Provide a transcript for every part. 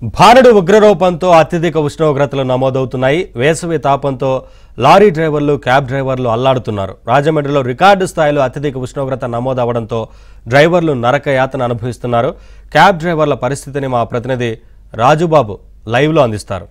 భారడు ఉగ్రరూపంతో అత్యధిక ఉష్ణోగ్రతలు నమోదవుతున్నాయి వేసవి తాపంతో లారీ డ్రైవర్లు క్యాబ్ డ్రైవర్లు అల్లాడుతున్నారు రాజమండ్రిలో రికార్డు స్థాయిలో అత్యధిక ఉష్ణోగ్రత నమోదవడంతో డ్రైవర్లు నరక యాతన అనుభవిస్తున్నారు క్యాబ్ డ్రైవర్ల పరిస్థితిని మా ప్రతినిధి రాజుబాబు లైవ్లో అందిస్తారు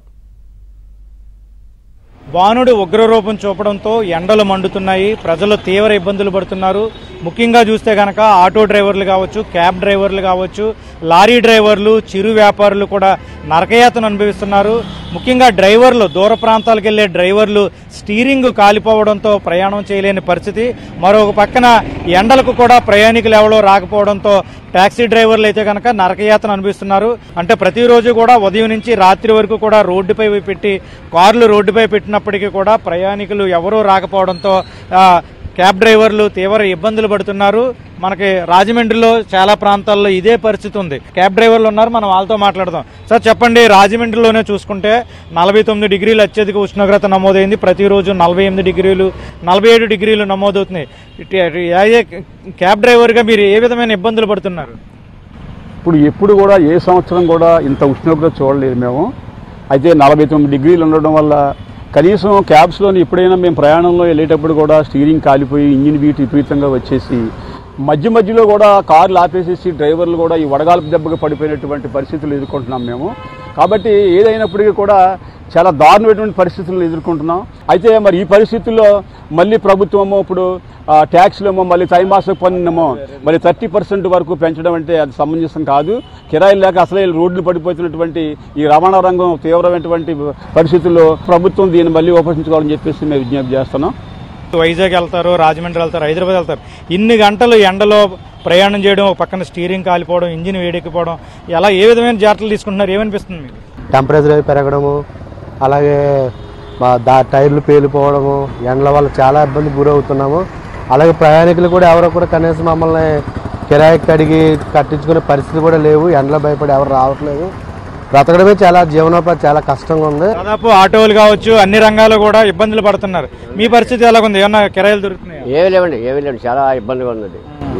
వానుడు ఉగ్రరూపం చూపడంతో ఎండలు మండుతున్నాయి ప్రజలు తీవ్ర ఇబ్బందులు పడుతున్నారు ముఖ్యంగా చూస్తే కనుక ఆటో డ్రైవర్లు కావచ్చు క్యాబ్ డ్రైవర్లు కావచ్చు లారీ డ్రైవర్లు చిరు వ్యాపారులు కూడా నరకయాతను అనుభవిస్తున్నారు ముఖ్యంగా డ్రైవర్లు దూర ప్రాంతాలకు వెళ్లే డ్రైవర్లు స్టీరింగ్ కాలిపోవడంతో ప్రయాణం చేయలేని పరిస్థితి మరొక పక్కన ఎండలకు కూడా ప్రయాణికులు ఎవరో రాకపోవడంతో టాక్సీ డ్రైవర్లు అయితే కనుక నరకయాతన అనిపిస్తున్నారు అంటే ప్రతిరోజు కూడా ఉదయం నుంచి రాత్రి వరకు కూడా రోడ్డుపై పెట్టి కార్లు రోడ్డుపై పెట్టినప్పటికీ కూడా ప్రయాణికులు ఎవరూ రాకపోవడంతో ఆ, క్యాబ్ డ్రైవర్లు తీవ్ర ఇబ్బందులు పడుతున్నారు మనకి రాజమండ్రిలో చాలా ప్రాంతాల్లో ఇదే పరిస్థితి ఉంది క్యాబ్ డ్రైవర్లు ఉన్నారు మనం వాళ్ళతో మాట్లాడదాం సార్ చెప్పండి రాజమండ్రిలోనే చూసుకుంటే నలభై తొమ్మిది డిగ్రీలు అత్యధిక ఉష్ణోగ్రత నమోదైంది ప్రతిరోజు నలభై ఎనిమిది డిగ్రీలు నలభై ఏడు డిగ్రీలు నమోదవుతున్నాయి ఇటు- ఇటు ఏ క్యాబ్ డ్రైవర్గా మీరు ఏ విధమైన ఇబ్బందులు పడుతున్నారు ఇప్పుడు ఎప్పుడు కూడా ఏ సంవత్సరం కూడా ఇంత ఉష్ణోగ్రత చూడలేదు మేము అయితే నలభై తొమ్మిది డిగ్రీలు ఉండడం వల్ల కనీసం క్యాబ్స్లోని ఎప్పుడైనా మేము ప్రయాణంలో వెళ్ళేటప్పుడు కూడా స్టీరింగ్ కాలిపోయి ఇంజిన్ వీటి విపరీతంగా వచ్చేసి మధ్య మధ్యలో కూడా కార్లు ఆపేసేసి డ్రైవర్లు కూడా ఈ వడగాల్పు దెబ్బకి పడిపోయినటువంటి పరిస్థితులు ఎదుర్కొంటున్నాం మేము కాబట్టి ఏదైనప్పటికీ కూడా చాలా దారుణమైనటువంటి పరిస్థితులను ఎదుర్కొంటున్నాం అయితే మరి ఈ పరిస్థితుల్లో మళ్ళీ ప్రభుత్వము ఇప్పుడు ఆ, ట్యాక్స్లేమో మళ్ళీ త్రైమాసిక పన్నునేమో మళ్ళీ థర్టీ పర్సెంట్ వరకు పెంచడం అంటే అది సమంజసం కాదు కిరాయిలు లేక అసలే రోడ్లు పడిపోతున్నటువంటి ఈ రవాణా రంగం తీవ్రమైనటువంటి పరిస్థితుల్లో ప్రభుత్వం దీన్ని మళ్ళీ ఉపసించుకోవాలని చెప్పేసి మేము విజ్ఞప్తి చేస్తున్నాం వైజాగ్ వెళ్తారు రాజమండ్రి వెళ్తారు హైదరాబాద్ వెళ్తారు ఇన్ని గంటలు ఎండలో ప్రయాణం చేయడం ఒక పక్కన స్టీరింగ్ కాలిపోవడం ఇంజిన్ వేడెక్కిపోవడం ఎలా ఏ విధమైన జాగ్రత్తలు తీసుకుంటున్నారు ఏమనిపిస్తుంది మీకు టెంపరేచర్ అవి పెరగడము అలాగే మా దా టైర్లు పేలిపోవడము ఎండల వల్ల చాలా ఇబ్బంది గురవుతున్నాము అలాగే ప్రయాణికులు కూడా ఎవరో కూడా కనీసం మమ్మల్ని కిరాయికి కడిగి కట్టించుకునే పరిస్థితి కూడా లేవు ఎండలో భయపడి ఎవరు రావట్లేదు బ్రతకడమే చాలా జీవనోపాధి చాలా కష్టంగా ఉంది దాదాపు ఆటోలు కావచ్చు అన్ని రంగాలు కూడా ఇబ్బందులు పడుతున్నారు మీ పరిస్థితి ఎలాగుంది ఏమన్నా కిరాయిలు దొరుకుతున్నాయా ఏమీ లేవండి ఏమీ లేవండి చాలా ఇబ్బందిగా ఉన్నది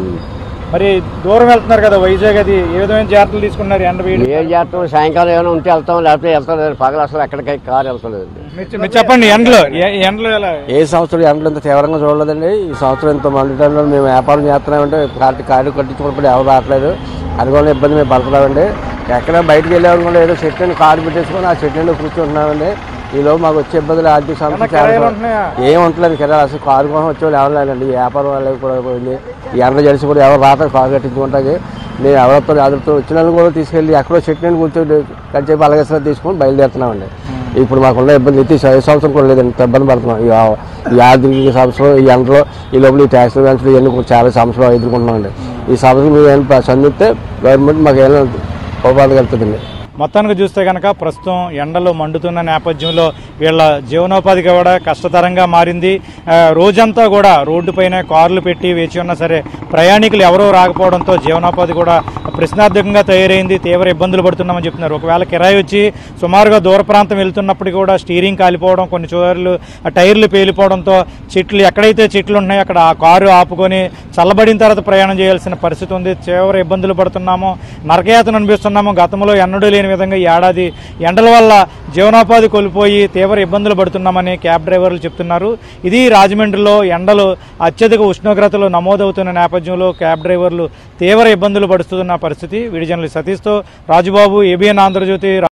మరి దూరం వెళ్తున్నారు కదా వైజాగ్ అది ఏ విధమైన జాగ్రత్తలు తీసుకున్నారు ఎండ వేడి ఏం చేస్తాం సాయంకాలం ఏమైనా ఉంటే వెళ్తాం లేకపోతే వెళ్తలేదు పగలు అసలు ఎక్కడికి కారు వెళ్తలేదు మీరు మీరు చెప్పండి ఎండలో ఏ- ఎండలో ఎలా ఏ సంవత్సరం ఎండలు ఇంత తీవ్రంగా చూడలేదండి ఈ సంవత్సరం ఇంత మండటంలో మేము వ్యాపారం చేస్తున్నామంటే కార్డు కార్డు కట్టించుకున్నప్పుడు ఎవరు రావట్లేదు అది కూడా ఇబ్బంది మేము పడుతున్నామండి ఎక్కడ బయటకు వెళ్ళాము కూడా ఏదో చెట్టు కారు పెట్టేసుకొని ఆ చెట్టు కూర్చుంటున్నామండి ఈలోపు మాకు వచ్చే ఇబ్బందులు ఆర్థిక సమస్య చాలా కిరాయిలు ఉంటున్నాయా? ఏం ఉంటలేదు కదా అసలు కారు కోసం వచ్చేవాళ్ళు ఎవరు లేదండి ఈ వ్యాపారం వాళ్ళకి కూడా పోయింది ఈ ఎండ జడిసి కూడా ఎవరు రాత కారు కట్టించుకుంటాకి మేము ఎవరితో ఎదురుతో వచ్చిన వాళ్ళని కూడా తీసుకెళ్ళి ఎక్కడో చెట్టు కూర్చొని కచ్చేపు అలాగే తీసుకొని బయలుదేరుతున్నామండి ఇప్పుడు మాకున్న ఇబ్బంది అయితే ఈ సంవత్సరం కూడా లేదండి ఇంత ఇబ్బంది పడుతున్నాం ఈ ఆ- ఈ ఆర్థిక సంవత్సరం ఈ ఎండలో ఈ లోపల ఈ ట్యాక్స్ పెంచడం ఇవన్నీ కూడా చాలా సమస్యలు ఎదుర్కొంటున్నామండి ఈ సమస్యలు మీరు ఏమైనా సందిస్తే గవర్నమెంట్ మాకు ఏమైనా ఉపాధి కలుగుతుందండి మొత్తానికి చూస్తే కనుక ప్రస్తుతం ఎండలు మండుతున్న నేపథ్యంలో వీళ్ళ జీవనోపాధి కూడా కష్టతరంగా మారింది ఆ, రోజంతా కూడా రోడ్డుపైన కార్లు పెట్టి వేచి ఉన్నా సరే ప్రయాణికులు ఎవరూ రాకపోవడంతో జీవనోపాధి కూడా ప్రశ్నార్థకంగా తయారైంది తీవ్ర ఇబ్బందులు పడుతున్నామని చెప్తున్నారు ఒకవేళ కిరాయి వచ్చి సుమారుగా దూర ప్రాంతం వెళ్తున్నప్పటికీ కూడా స్టీరింగ్ కాలిపోవడం కొన్ని చోర్లు ఆ టైర్లు పేలిపోవడంతో చెట్లు ఎక్కడైతే చెట్లు ఉన్నాయో అక్కడ ఆ కారు ఆపుకొని చల్లబడిన తర్వాత ప్రయాణం చేయాల్సిన పరిస్థితి ఉంది తీవ్ర ఇబ్బందులు పడుతున్నాము నరకయాతను అనిపిస్తున్నాము గతంలో ఎన్నడూ లేని విధంగా ఈ ఏడాది ఎండల వల్ల జీవనోపాధి కోల్పోయి తీవ్ర ఇబ్బందులు పడుతున్నామని క్యాబ్ డ్రైవర్లు చెప్తున్నారు ఇది రాజమండ్రిలో ఎండలు అత్యధిక ఉష్ణోగ్రతలు నమోదవుతున్న నేపథ్యంలో క్యాబ్ డ్రైవర్లు తీవ్ర ఇబ్బందులు పడుతున్న పరిస్థితి విడిజనులు సతీష్తో రాజుబాబు ఏబిఎన్ ఆంధ్రజ్యోతి